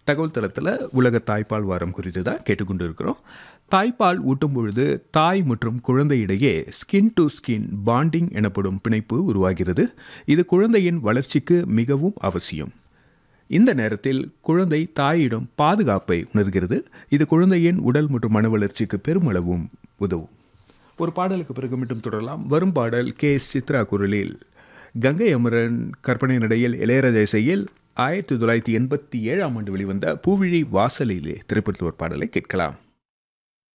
தகவல் தளத்தில் உலக தாய்ப்பால் வாரம் குறித்து தான் கேட்டுக்கொண்டு இருக்கிறோம் தாய்ப்பால் ஊட்டும் பொழுது தாய் மற்றும் குழந்தையிடையே ஸ்கின் டு ஸ்கின் பாண்டிங் எனப்படும் பிணைப்பு உருவாகிறது இது குழந்தையின் வளர்ச்சிக்கு மிகவும் அவசியம் இந்த நேரத்தில் குழந்தை தாயிடம் பாதுகாப்பை உணர்கிறது இது குழந்தையின் உடல் மற்றும் மன வளர்ச்சிக்கு பெருமளவும் உதவும் ஒரு பாடலுக்கு பிறகு மீண்டும் தொடரலாம் வரும் பாடல் கே சித்ரா குரலில் கங்கை அமரன் கற்பனை நடையில் இளையராஜா இசையில் ஆயிரத்தி தொள்ளாயிரத்தி எண்பத்தி ஏழாம் ஆண்டு வெளிவந்த பூவிழி வாசலிலே திரைப்படத்தில் ஒரு பாடலை கேட்கலாம்